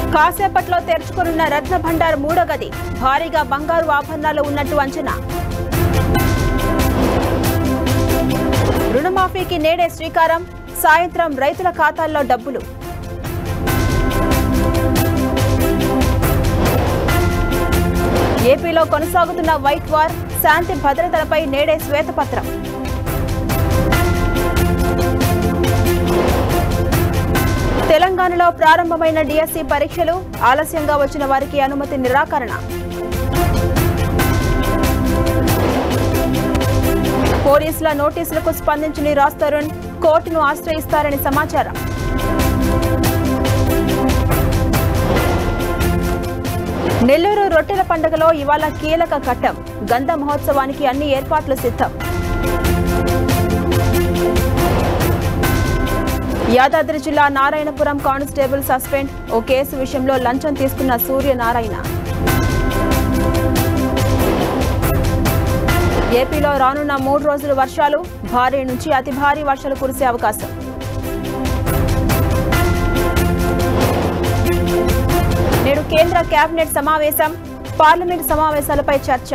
కాసేపట్లో తెరుచుకోనున్న రత్న భండార్ మూడో గది భారీగా బంగారు ఆభరణాలు ఉన్నట్టు అంచనా రుణమాఫీకి నేడే శ్రీకారం సాయంత్రం రైతుల ఖాతాల్లో డబ్బులు ఏపీలో కొనసాగుతున్న వైట్ వార్ శాంతి భద్రతలపై నేడే శ్వేతపత్రం తెలంగాణలో ప్రారంభమైన డిఎస్సి పరీక్షలు ఆలస్యంగా వచ్చిన వారికి అనుమతి నిరాకరణ పోలీసుల నోటీసులకు స్పందించని రాజ్ తరుణ్ కోర్టును ఆశ్రయిస్తారని సమాచారం నెల్లూరు రొట్టెల పండుగలో ఇవాళ కీలక ఘట్టం గంధ మహోత్సవానికి అన్ని ఏర్పాట్లు సిద్ధం యాదాద్రి జిల్లా నారాయణపురం కానిస్టేబుల్ సస్పెండ్ ఓ కేసు విషయంలో లంచం తీసుకున్న సూర్యనారాయణ ఏపీలో రానున్న మూడు రోజులు వర్షాలు భారీ నుంచి అతి భారీ వర్షాలు కురిసే అవకాశం నేడు కేంద్ర కేబినెట్ సమావేశం పార్లమెంట్ సమావేశాలపై చర్చ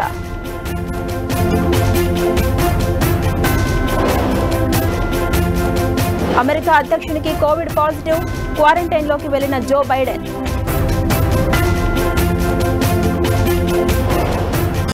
అమెరికా అధ్యక్షునికి కోవిడ్ పాజిటివ్ క్వారంటైన్లోకి వెళ్లిన జో బైడెన్